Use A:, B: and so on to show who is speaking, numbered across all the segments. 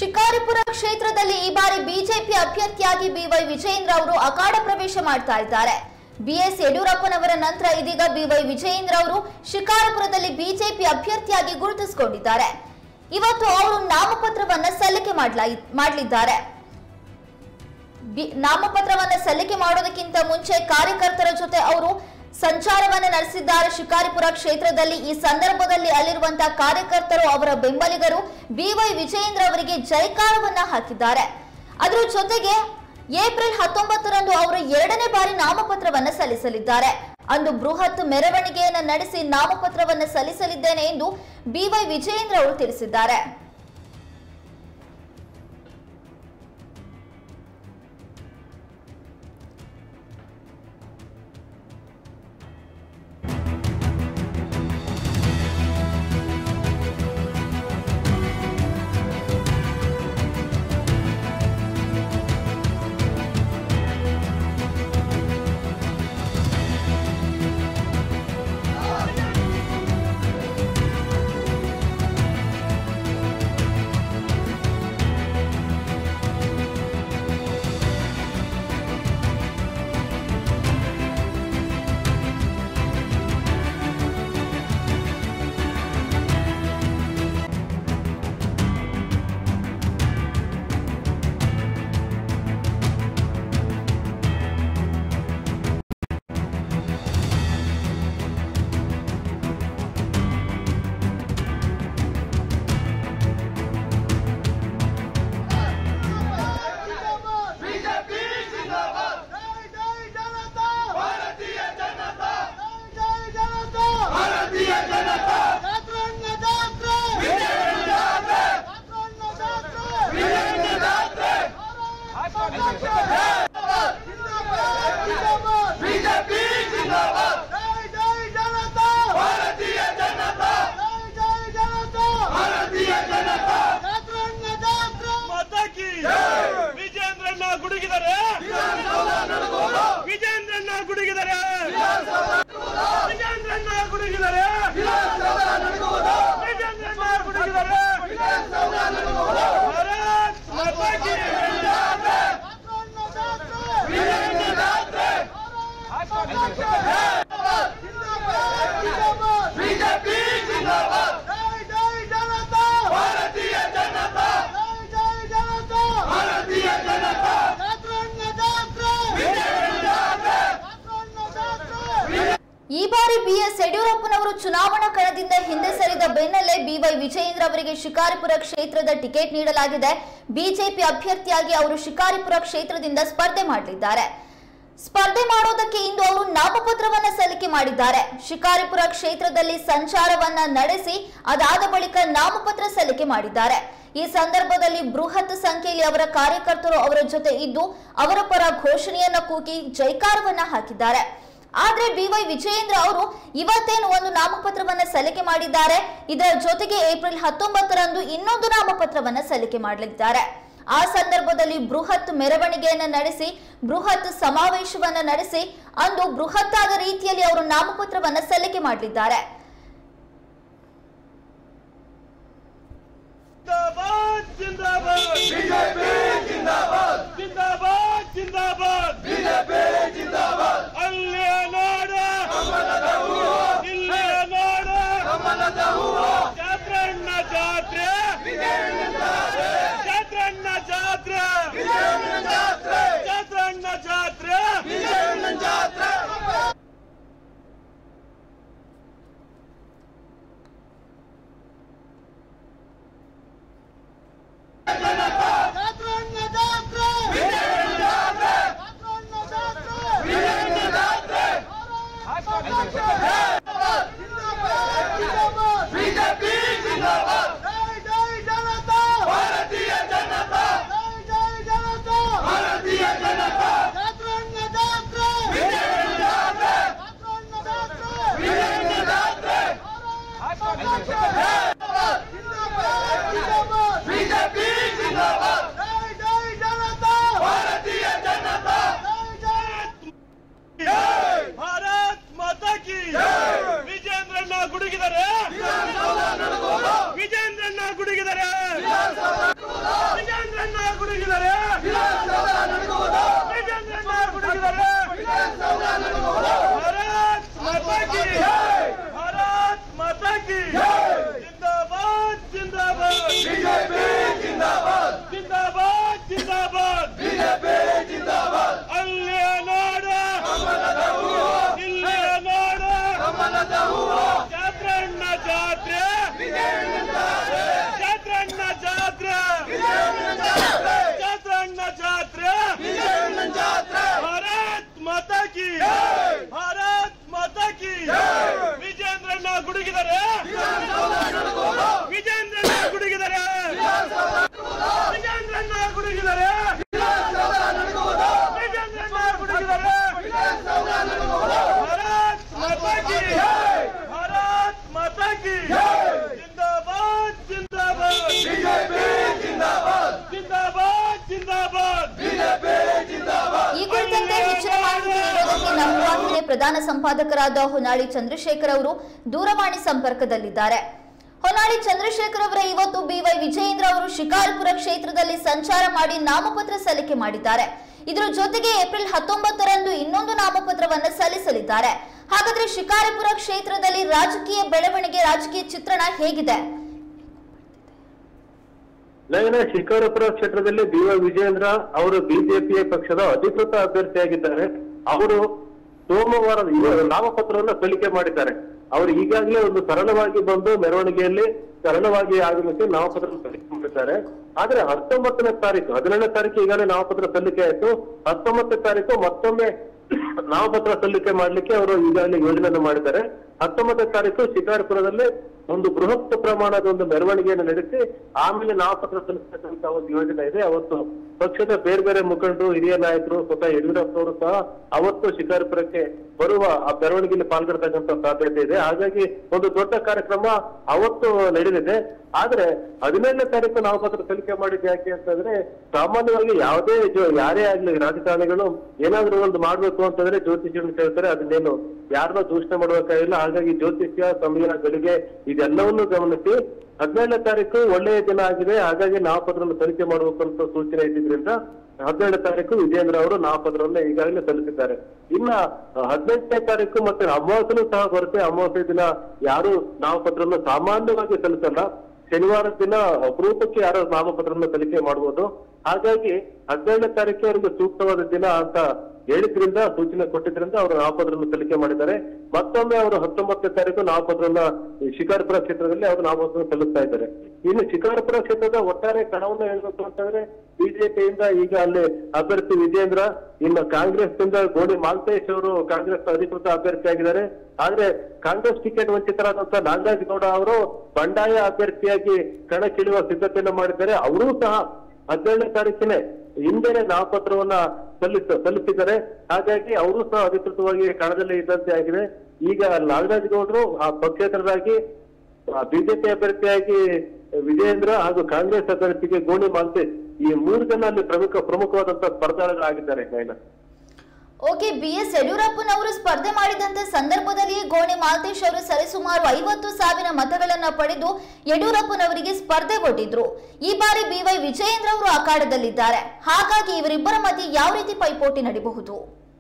A: ಶಿಕಾರಿಪುರ ಕ್ಷೇತ್ರದಲ್ಲಿ ಈ ಬಾರಿ ಬಿಜೆಪಿ ಅಭ್ಯರ್ಥಿಯಾಗಿ ಬಿವೈ ವಿಜಯೇಂದ್ರ ಅವರು ಅಖಾಡ ಪ್ರವೇಶ ಮಾಡ್ತಾ ಇದ್ದಾರೆ ಬಿಎಸ್ ಯಡಿಯೂರಪ್ಪನವರ ನಂತರ ಇದೀಗ ಬಿವೈ ವಿಜಯೇಂದ್ರ ಅವರು ಶಿಕಾರಿಪುರದಲ್ಲಿ ಬಿಜೆಪಿ ಅಭ್ಯರ್ಥಿಯಾಗಿ ಗುರುತಿಸಿಕೊಂಡಿದ್ದಾರೆ ಇವತ್ತು ಅವರು ನಾಮಪತ್ರವನ್ನ ಸಲ್ಲಿಕೆ ಮಾಡ್ಲಾ- ಮಾಡಲಿದ್ದಾರೆ ಬಿ- ನಾಮಪತ್ರವನ್ನ ಸಲ್ಲಿಕೆ ಮಾಡೋದಕ್ಕಿಂತ ಮುಂಚೆ ಕಾರ್ಯಕರ್ತರ ಜೊತೆ ಅವರು ಸಂಚಾರವನ್ನ ನಡೆಸಿದ್ದಾರೆ ಶಿಕಾರಿಪುರ ಕ್ಷೇತ್ರದಲ್ಲಿ ಈ ಸಂದರ್ಭದಲ್ಲಿ ಅಲ್ಲಿರುವಂತಹ ಕಾರ್ಯಕರ್ತರು ಅವರ ಬೆಂಬಲಿಗರು ಬಿವೈ ವಿಜಯೇಂದ್ರ ಅವರಿಗೆ ಜೈಕಾರವನ್ನ ಹಾಕಿದ್ದಾರೆ ಅದರ ಜೊತೆಗೆ ಏಪ್ರಿಲ್ ಹತ್ತೊಂಬತ್ತರಂದು ಅವರು ಎರಡನೇ ಬಾರಿ ನಾಮಪತ್ರವನ್ನ ಸಲ್ಲಿಸಲಿದ್ದಾರೆ ಅಂದು ಬೃಹತ್ ಮೆರವಣಿಗೆಯನ್ನ ನಡೆಸಿ ನಾಮಪತ್ರವನ್ನ ಸಲ್ಲಿಸಲಿದ್ದೇನೆ ಎಂದು ಬಿವೈ ವಿಜಯೇಂದ್ರ ಅವರು ತಿಳಿಸಿದ್ದಾರೆ
B: ಬಿಜೆಪಿ ಜಿಂದಾಬಾದ್ ಜೈ ಜೈ ಜನತಾ ಭಾರತೀಯ ಜನತಾ ಜೈ ಜೈ ಜನತಾ ಭಾರತೀಯ ಜನತಾ ಜಾತ್ರೆನ್ನ ಜಾತ್ರೆ ವಿಜಯನ ಜಾತ್ರೆ ಜಾತ್ರೆನ್ನ ಜಾತ್ರೆ ವಿಜಯನ ಜಾತ್ರೆ ಬಿಜೆಪಿ ಜಿಂದಾಬಾದ್ ಜೈ ಜೈ ಜನತಾ ಭಾರತೀಯ ಜನತಾ ಜೈ ಜೈ ಜನತಾ ಭಾರತೀಯ ಜನತಾ ಜಾತ್ರೆನ್ನ ಜಾತ್ರೆ
C: ಮತಕಿ ವಿಜೇಂದ್ರಣ್ಣ ಗುಡುಗಿದರೆ ವಿಜೇಂದ್ರಣ್ಣ ಗುಡುಗಿದರೆ ವಿಜೇಂದ್ರಣ್ಣ ಗುಡುಗಿದರೆ ವಿಜೇಂದ್ರಣ್ಣ ಗುಡುಗಿದರೆ ಭಾರತ್ ಮತಕಿ
B: ಬಿಜೆಪಿ ಜಿಂದಾಬಾದ್ ಜೈ ಜೈ ಜನತಾ ಭಾರತೀಯ ಜನತಾ ಜೈ ಜೈ ಜನತಾ ಭಾರತೀಯ ಜನತಾ ಜಾತ್ರೆನ್ನ ಜಾತ್ರೆ ವಿಜಯನ ಜಾತ್ರೆ ಜಾತ್ರೆನ್ನ ಜಾತ್ರೆ
A: ಈ ಬಾರಿ ಬಿಎಸ್ ಯಡಿಯೂರಪ್ಪನವರು ಚುನಾವಣಾ ಕಣದಿಂದ ಹಿಂದೆ ಸರಿದ ಬೆನ್ನಲ್ಲೇ ಬಿವೈ ವಿಜಯೇಂದ್ರ ಅವರಿಗೆ ಶಿಕಾರಿಪುರ ಕ್ಷೇತ್ರದ ಟಿಕೆಟ್ ನೀಡಲಾಗಿದೆ ಬಿಜೆಪಿ ಅಭ್ಯರ್ಥಿಯಾಗಿ ಅವರು ಶಿಕಾರಿಪುರ ಕ್ಷೇತ್ರದಿಂದ ಸ್ಪರ್ಧೆ ಮಾಡಲಿದ್ದಾರೆ ಸ್ಪರ್ಧೆ ಮಾಡೋದಕ್ಕೆ ಇಂದು ಅವರು ನಾಮಪತ್ರವನ್ನ ಸಲ್ಲಿಕೆ ಮಾಡಿದ್ದಾರೆ ಶಿಕಾರಿಪುರ ಕ್ಷೇತ್ರದಲ್ಲಿ ಸಂಚಾರವನ್ನ ನಡೆಸಿ ಅದಾದ ಬಳಿಕ ನಾಮಪತ್ರ ಸಲ್ಲಿಕೆ ಮಾಡಿದ್ದಾರೆ ಈ ಸಂದರ್ಭದಲ್ಲಿ ಬೃಹತ್ ಸಂಖ್ಯೆಯಲ್ಲಿ ಅವರ ಕಾರ್ಯಕರ್ತರು ಅವರ ಜೊತೆ ಇದ್ದು ಅವರ ಪರ ಘೋಷಣೆಯನ್ನ ಕೂಗಿ ಜೈಕಾರವನ್ನ ಹಾಕಿದ್ದಾರೆ ಆದ್ರೆ ಬಿವೈ ವಿಜಯೇಂದ್ರ ಅವರು ಇವತ್ತೇನು ಒಂದು ನಾಮಪತ್ರವನ್ನ ಸಲ್ಲಿಕೆ ಮಾಡಿದ್ದಾರೆ ಇದರ ಜೊತೆಗೆ ಏಪ್ರಿಲ್ ಹತ್ತೊಂಬತ್ತರಂದು ಇನ್ನೊಂದು ನಾಮಪತ್ರವನ್ನ ಸಲ್ಲಿಕೆ ಮಾಡಲಿದ್ದಾರೆ ಆ ಸಂದರ್ಭದಲ್ಲಿ ಬೃಹತ್ ಮೆರವಣಿಗೆಯನ್ನ ನಡೆಸಿ ಬೃಹತ್ ಸಮಾವೇಶವನ್ನ ನಡೆಸಿ ಅಂದು ಬೃಹತ್ತಾದ ರೀತಿಯಲ್ಲಿ ಅವರು ನಾಮಪತ್ರವನ್ನ ಸಲ್ಲಿಕೆ ಮಾಡಲಿದ್ದಾರೆ
C: ಜಿಂದಾಬಾದ್ ಜಿಂದಾಬಾದ್
B: ಬಿಜೆಪಿ ಜಿಂದಾಬಾದ್
C: ಜಿಂದಾಬಾದ್ ಜಿಂದಾಬಾದ್
B: ಬಿಜೆಪಿ ಜಿಂದಾಬಾದ್
C: ಅಲ್ಲಿಯ ನಾಡ
B: ಕಮಲದ ಹೂವು
C: ಇಲ್ಲಿಯ ನಾಡ
B: ಕಮಲದ ಹೂವು
C: ಜಾತ್ರೆಣ್ಣ ಜಾತ್ರೆ
B: ವಿಜಯನ ಜಾತ್ರೆ
C: ಜಾತ್ರೆಣ್ಣ ಜಾತ್ರೆ
B: ವಿಜಯನ ಜಾತ್ರೆ
C: ಜಾತ್ರೆಣ್ಣ ಜಾತ್ರೆ
B: ವಿಜಯನ ಜಾತ್ರೆ ಜಾತ್ರೆನ್ನ ಜಾತ್ರೆ ವಿಜಯನ ಜಾತ್ರೆ ಜಾತ್ರೆನ್ನ ಜಾತ್ರೆ ವಿಜಯನ ಜಾತ್ರೆ ಬಿಜೆಪಿ ಜಿಂದಾಬಾದ್ ಜೈ ಜೈ ಜನತಾ ಭಾರತೀಯ ಜನತಾ ಜೈ ಜೈ ಜನತಾ ಭಾರತೀಯ ಜನತಾ ಜಾತ್ರೆನ್ನ ಜಾತ್ರೆ ವಿಜಯನ ಜಾತ್ರೆ ಜಾತ್ರೆನ್ನ ಜಾತ್ರೆ ವಿಜಯನ ಜಾತ್ರೆ ಬಿಜೆಪಿ ಜಿಂದಾಬಾದ್ ಜೈ ಜೈ ಜನತಾ ಭಾರತೀಯ ಜನತಾ ಜೈ ಜೈ
C: ಭಾರತ್ ಮಾತಾ ಕಿ ವಿಜೇಂದ್ರಣ್ಣ ಗುಡುಗಿದರೆ ವಿಜೇಂದ್ರಣ್ಣ ಗುಡುಗಿದರೆ ಭಾರತ್ ಮಾತಾ ಕಿ ವಿಜೇಂದ್ರಣ್ಣ ಗುಡುಗಿದರೆ ವಿಜೇಂದ್ರಣ್ಣ ಗುಡುಗಿದರೆ ವಿಜೇಂದ್ರಣ್ಣ ಗುಡುಗಿದರೆ ವಿಜೇಂದ್ರಣ್ಣ ಗುಡುಗಿದರೆ ಭಾರತ್ ಮಾತಾ ಕಿ ಭಾರತ್ ಮಾತಾ ಕಿ ಜಿಂದಾಬಾದ್ ಜಿಂದಾಬಾದ್ ಜಿಂದಾಬಾದ್ ಜಿಂದಾಬಾದ್
A: ಈ ಕುರಿತಂತೆ ಹೆಚ್ಚಿನ ಮಾಹಿತಿ ನೀಡೋದಕ್ಕೆ ನಮ್ಮ ವಾಹಿನಿಯ ಪ್ರಧಾನ ಸಂಪಾದಕರಾದ ಹೊನ್ನಾಳಿ ಚಂದ್ರಶೇಖರ್ ಅವರು ದೂರವಾಣಿ ಸಂಪರ್ಕದಲ್ಲಿದ್ದಾರೆ ಹೊನ್ನಾಳಿ ಚಂದ್ರಶೇಖರ್ ಅವರ ಇವತ್ತು ಬಿವೈ ವಿಜಯೇಂದ್ರ ಅವರು ಶಿಕಾರಿಪುರ ಕ್ಷೇತ್ರದಲ್ಲಿ ಸಂಚಾರ ಮಾಡಿ ನಾಮಪತ್ರ ಸಲ್ಲಿಕೆ ಮಾಡಿದ್ದಾರೆ ಇದರ ಜೊತೆಗೆ ಏಪ್ರಿಲ್ ಹತ್ತೊಂಬತ್ತರಂದು ಇನ್ನೊಂದು ನಾಮಪತ್ರವನ್ನು ಸಲ್ಲಿಸಲಿದ್ದಾರೆ ಹಾಗಾದ್ರೆ ಶಿಕಾರಿಪುರ ಕ್ಷೇತ್ರದಲ್ಲಿ ರಾಜಕೀಯ ಬೆಳವಣಿಗೆ ರಾಜಕೀಯ ಚಿತ್ರಣ ಹೇಗಿದೆ
D: ನಯನ ಶಿಕಾರಪುರ ಕ್ಷೇತ್ರದಲ್ಲಿ ಬಿ ವೈ ವಿಜಯೇಂದ್ರ ಅವರು ಬಿಜೆಪಿ ಪಕ್ಷದ ಅಧಿಕೃತ ಅಭ್ಯರ್ಥಿಯಾಗಿದ್ದಾರೆ ಅವರು ಸೋಮವಾರ ಇವ- ನಾಮಪತ್ರವನ್ನು ಸಲ್ಲಿಕೆ ಮಾಡಿದ್ದಾರೆ ಅವರು ಈಗಾಗಲೇ ಒಂದು ಸರಳವಾಗಿ ಬಂದು ಮೆರವಣಿಗೆಯಲ್ಲಿ ಸರಳವಾಗಿ ಆಗಮಿಸಿ ನಾಮಪತ್ರ ಸಲ್ಲಿಕೆ ಮಾಡಿದ್ದಾರೆ ಆದ್ರೆ ಹತ್ತೊಂಬತ್ತನೇ ತಾರೀಕು ಹದಿನೇಳನೇ ತಾರೀಕು ಈಗಾಗಲೇ ನಾಮಪತ್ರ ಸಲ್ಲಿಕೆ ಆಯ್ತು ಹತ್ತೊಂಬತ್ತನೇ ತಾರೀಕು ಮತ್ತೊಮ್ಮೆ ನಾಮಪತ್ರ ಸಲ್ಲಿಕೆ ಮಾಡ್ಲಿಕ್ಕೆ ಅವರು ಈಗಾಗಲೇ ಯೋಜನೆಯನ್ನು ಮಾಡಿದ್ದಾರೆ ಹತ್ತೊಂಬತ್ತನೇ ತಾರೀಕು ಶಿಕಾರಿಪುರದಲ್ಲಿ ಒಂದು ಬೃಹತ್ ಪ್ರಮಾಣದ ಒಂದು ಮೆರವಣಿಗೆಯನ್ನು ನಡೆಸಿ ಆಮೇಲೆ ನಾಮಪತ್ರ ಸಲ್ಲಿಸತಕ್ಕಂತ ಒಂದು ಯೋಜನೆ ಇದೆ ಅವತ್ತು ಪಕ್ಷದ ಬೇರೆ ಬೇರೆ ಮುಖಂಡರು ಹಿರಿಯ ನಾಯಕರು ಸ್ವತಃ ಯಡಿಯೂರಪ್ಪ ಅವರು ಸಹ ಅವತ್ತು ಶಿಕಾರಿಪುರಕ್ಕೆ ಬರುವ ಆ ಮೆರವಣಿಗೆಯಲ್ಲಿ ಪಾಲ್ಗೊಳ್ತಕ್ಕಂತ ಸಾಧ್ಯತೆ ಇದೆ ಹಾಗಾಗಿ ಒಂದು ದೊಡ್ಡ ಕಾರ್ಯಕ್ರಮ ಅವತ್ತು ನಡೆದಿದೆ ಆದ್ರೆ ಹದಿನೇಳನೇ ತಾರೀಕು ನಾಮಪತ್ರ ಸಲ್ಲಿಕೆ ಮಾಡಿದ್ದು ಯಾಕೆ ಅಂತಂದ್ರೆ ಸಾಮಾನ್ಯವಾಗಿ ಯಾವುದೇ ಜೊ- ಯಾರೇ ಆಗ್ಲಿ ರಾಜಕಾರಣಿಗಳು ಏನಾದ್ರೂ ಒಂದು ಮಾಡ್ಬೇಕು ಅಂತಂದ್ರೆ ಜ್ಯೋತಿಷ್ಯನ ಕೇಳ್ತಾರೆ ಅದನ್ನೇನು ಯಾರನ್ನೋ ದೂಷಣೆ ಮಾಡಬೇಕಾಗಿಲ್ಲ ಹಾಗಾಗಿ ಜ್ಯೋತಿಷ್ಯ ಸಮಯ ಗಳಿಗೆ ಇದೆಲ್ಲವನ್ನೂ ಗಮನಿಸಿ ಹದಿನೇಳನೇ ತಾರೀಕು ಒಳ್ಳೆಯ ದಿನ ಆಗಿದೆ ಹಾಗಾಗಿ ನಾಮಪತ್ರವನ್ನು ಸಲ್ಲಿಕೆ ಮಾಡಬೇಕು ಅಂತ ಸೂಚನೆ ಇದ್ದಿದ್ರಿಂದ ಹದಿನೇಳನೇ ತಾರೀಕು ವಿಜೇಂದ್ರ ಅವರು ನಾಮಪತ್ರವನ್ನು ಈಗಾಗಲೇ ಸಲ್ಲಿಸಿದ್ದಾರೆ ಇನ್ನ ಹದಿನೆಂಟನೇ ತಾರೀಕು ಮತ್ತೆ ಅಮಾವಾಸ್ಯನೂ ಸಹ ಬರುತ್ತೆ ಅಮಾವಾಸ್ಯೆ ದಿನ ಯಾರು ನಾಮಪತ್ರವನ್ನು ಸಾಮಾನ್ಯವಾಗಿ ಸಲ್ಲಿಸಲ್ಲ ಶನಿವಾರ ದಿನ ಅಪರೂಪಕ್ಕೆ ಯಾರು ನಾಮಪತ್ರವನ್ನು ಸಲ್ಲಿಕೆ ಮಾಡಬಹುದು ಹಾಗಾಗಿ ಹದಿನೇಳನೇ ತಾರೀಕು ಅವರಿಗೆ ಸೂಕ್ತವಾದ ದಿನ ಅಂತ ಹೇಳಿದ್ರಿಂದ ಸೂಚನೆ ಕೊಟ್ಟಿದ್ರಿಂದ ಅವರು ನಾಮಪತ್ರವನ್ನು ಸಲ್ಲಿಕೆ ಮಾಡಿದ್ದಾರೆ ಮತ್ತೊಮ್ಮೆ ಅವರು ಹತ್ತೊಂಬತ್ತನೇ ತಾರೀಕು ನಾಮಪತ್ರವನ್ನ ಈ ಶಿಕಾರಿಪುರ ಕ್ಷೇತ್ರದಲ್ಲಿ ಅವರು ನಾಮಪತ್ರ ಸಲ್ಲಿಸ್ತಾ ಇದ್ದಾರೆ ಇನ್ನು ಶಿಕಾರಿಪುರ ಕ್ಷೇತ್ರದ ಒಟ್ಟಾರೆ ಕಣವನ್ನ ಹೇಳ್ಬೇಕು ಅಂತಂದ್ರೆ ಬಿಜೆಪಿಯಿಂದ ಈಗ ಅಲ್ಲಿ ಅಭ್ಯರ್ಥಿ ವಿಜೇಂದ್ರ ಇನ್ನು ಕಾಂಗ್ರೆಸ್ ನಿಂದ ಗೋಡಿ ಮಾಲ್ತೇಶ್ ಅವರು ಕಾಂಗ್ರೆಸ್ ಅಧಿಕೃತ ಅಭ್ಯರ್ಥಿಯಾಗಿದ್ದಾರೆ ಆದ್ರೆ ಕಾಂಗ್ರೆಸ್ ಟಿಕೆಟ್ ವಂಚಿತರಾದಂತ ನಾಗರಾಜ್ ಗೌಡ ಅವರು ಬಂಡಾಯ ಅಭ್ಯರ್ಥಿಯಾಗಿ ಕಣಕ್ಕಿಳಿಯುವ ಸಿದ್ಧತೆಯನ್ನು ಮಾಡಿದ್ದಾರೆ ಅವರೂ ಸಹ ಹದಿನೇಳನೇ ತಾರೀಕಿನೇ ಹಿಂದೆನೆ ನಾಮಪತ್ರವನ್ನ ಸಲ್ಲಿಸ ಸಲ್ಲಿಸಿದ್ದಾರೆ ಹಾಗಾಗಿ ಅವರು ಸಹ ಅಧಿಕೃತವಾಗಿ ಕಣದಲ್ಲಿ ಇದ್ದಂತೆ ಆಗಿದೆ ಈಗ ನಾಗರಾಜ್ ಗೌಡರು ಆ ಪಕ್ಷೇತರರಾಗಿ ಬಿಜೆಪಿ ಅಭ್ಯರ್ಥಿಯಾಗಿ ವಿಜಯೇಂದ್ರ ಹಾಗೂ ಕಾಂಗ್ರೆಸ್ ಅಭ್ಯರ್ಥಿಗೆ ಗೋಣಿ ಮಾಲ್ತೇಶ್ ಈ ಮೂರು ಜನ ಅಲ್ಲಿ ಪ್ರಮುಖ ಪ್ರಮುಖವಾದಂತಹ ಸ್ಪರ್ಧಾಳುಗಳಾಗಿದ್ದಾರೆ ನಯನ
A: ಓಕೆ ಬಿ ಎಸ್ ಯಡಿಯೂರಪ್ಪನವರು ಸ್ಪರ್ಧೆ ಮಾಡಿದಂತ ಸಂದರ್ಭದಲ್ಲಿ ಗೋಣಿ ಮಾಲ್ತೇಶ್ ಅವರು ಸರಿಸುಮಾರು ಐವತ್ತು ಸಾವಿರ ಮತಗಳನ್ನ ಪಡೆದು ಯಡಿಯೂರಪ್ಪನವರಿಗೆ ಸ್ಪರ್ಧೆ ಕೊಟ್ಟಿದ್ರು ಈ ಬಾರಿ ಬಿವೈ ವಿಜಯೇಂದ್ರ ಅವರು ಅಖಾಡದಲ್ಲಿದ್ದಾರೆ ಹಾಗಾಗಿ ಇವರಿಬ್ಬರ ಮಧ್ಯೆ ಯಾವ ರೀತಿ ಪೈಪೋಟಿ ನಡೀಬಹುದು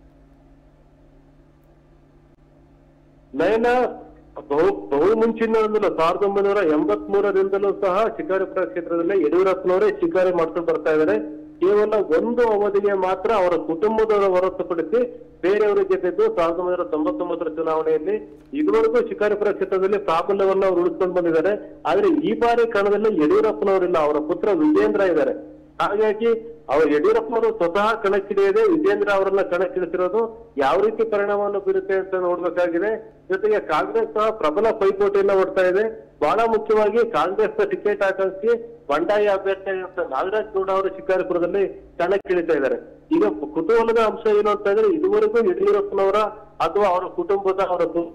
D: ನಯನ ಬಹು ಬಹು ಮುಂಚಿನಿಂದಲೂ ಸಾವಿರದ ಒಂಬೈನೂರ ಎಂಬತ್ ಮೂರರಿಂದಲೂ ಸಹ ಶಿಕಾರಿಪುರ ಕ್ಷೇತ್ರದಲ್ಲಿ ಯಡಿಯೂರಪ್ಪನವರೇ ಶಿಕಾರಿ ಮಾಡ್ಕೊಂಡು ಬರ್ತಾ ಇದ್ದಾರೆ ಕೇವಲ ಒಂದು ಅವಧಿಗೆ ಮಾತ್ರ ಅವರ ಕುಟುಂಬದವರ ಹೊರತುಪಡಿಸಿ ಬೇರೆಯವರ ಗೆದ್ದಿದ್ದು ಸಾವಿರದ ಒಂಬೈನೂರ ತೊಂಬತ್ತೊಂಬತ್ತರ ಚುನಾವಣೆಯಲ್ಲಿ ಇದುವರೆಗೂ ಶಿಕಾರಿಪುರ ಕ್ಷೇತ್ರದಲ್ಲಿ ಪ್ರಾಬಲ್ಯವನ್ನ ಅವರು ಉಳಿಸ್ಕೊಂಡು ಬಂದಿದ್ದಾರೆ ಆದ್ರೆ ಈ ಬಾರಿ ಕಣದಲ್ಲಿ ಯಡಿಯೂರಪ್ಪನವರಿಲ್ಲ ಅವರ ಪುತ್ರ ವಿಜೇಂದ್ರ ಇದ್ದಾರೆ ಹಾಗಾಗಿ ಅವರು ಯಡಿಯೂರಪ್ಪನವರು ಸ್ವತಃ ಕಣಕ್ಕಿಳಿಯದೆ ವಿಜೇಂದ್ರ ಅವರನ್ನ ಕಣಕ್ಕಿಳಿಸಿರೋದು ಯಾವ ರೀತಿ ಪರಿಣಾಮವನ್ನು ಬೀರುತ್ತೆ ಅಂತ ನೋಡ್ಬೇಕಾಗಿದೆ ಜೊತೆಗೆ ಕಾಂಗ್ರೆಸ್ ಸಹ ಪ್ರಬಲ ಪೈಪೋಟಿಯನ್ನ ಓಡ್ತಾ ಇದೆ ಬಹಳ ಮುಖ್ಯವಾಗಿ ಕಾಂಗ್ರೆಸ್ ಟಿಕೆಟ್ ಆಕಾಂಕ್ಷಿ ಬಂಡಾಯ ಅಭ್ಯರ್ಥಿ ಆಗಿರುವಂತ ನಾಗರಾಜ್ ಗೌಡ ಅವರು ಶಿಕಾರಿಪುರದಲ್ಲಿ ಕಣಕ್ಕಿಳಿತಾ ಇದ್ದಾರೆ ಈಗ ಕುತೂಹಲದ ಅಂಶ ಏನು ಅಂತಂದ್ರೆ ಇದುವರೆಗೂ ಯಡಿಯೂರಪ್ಪನವರ ಅಥವಾ ಅವರ ಕುಟುಂಬದ ಅವರ ದು-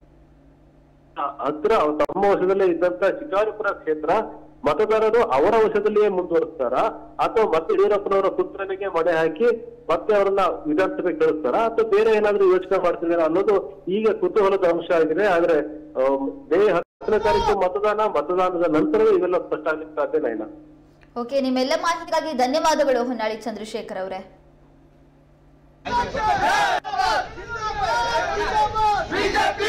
D: ಹತ್ರ ತಮ್ಮ ವಶದಲ್ಲೇ ಇದ್ದಂತ ಶಿಕಾರಿಪುರ ಕ್ಷೇತ್ರ ಮತದಾರರು ಅವರ ವಶದಲ್ಲಿಯೇ ಮುಂದುವರಿಸ್ತಾರ ಅಥವಾ ಮತ್ತೆ ಯಡಿಯೂರಪ್ಪನವರ ಪುತ್ರನಿಗೆ ಮಣೆ ಹಾಕಿ ಮತ್ತೆ ಅವರನ್ನ ವಿಧಾನಸಭೆಗೆ ಕಳಿಸ್ತಾರ ಅಥವಾ ಬೇರೆ ಏನಾದ್ರೂ ಯೋಚನೆ ಮಾಡ್ತಿದಾರ ಅನ್ನೋದು ಈಗ ಕುತೂಹಲದ ಅಂಶ ಆಗಿದೆ ಆದ್ರೆ ಆ, ಮೇ ಹತ್ತನೇ ತಾರೀಕು ಮತದಾನ ಮತದಾನದ ನಂತರವೇ ಇವೆಲ್ಲ ಸ್ಪಷ್ಟ ಆಗ್ಲಿಕ್ಕೆ ಸಾಧ್ಯನೇ ಇಲ್ಲ
A: ಓಕೆ ನಿಮ್ಮೆಲ್ಲ ಮಾಹಿತಿಗಾಗಿ ಧನ್ಯವಾದಗಳು ಹೊನ್ನಾಳಿ ಚಂದ್ರಶೇಖರ್ ಅವರೇ
B: ಬಿಜೆಪಿ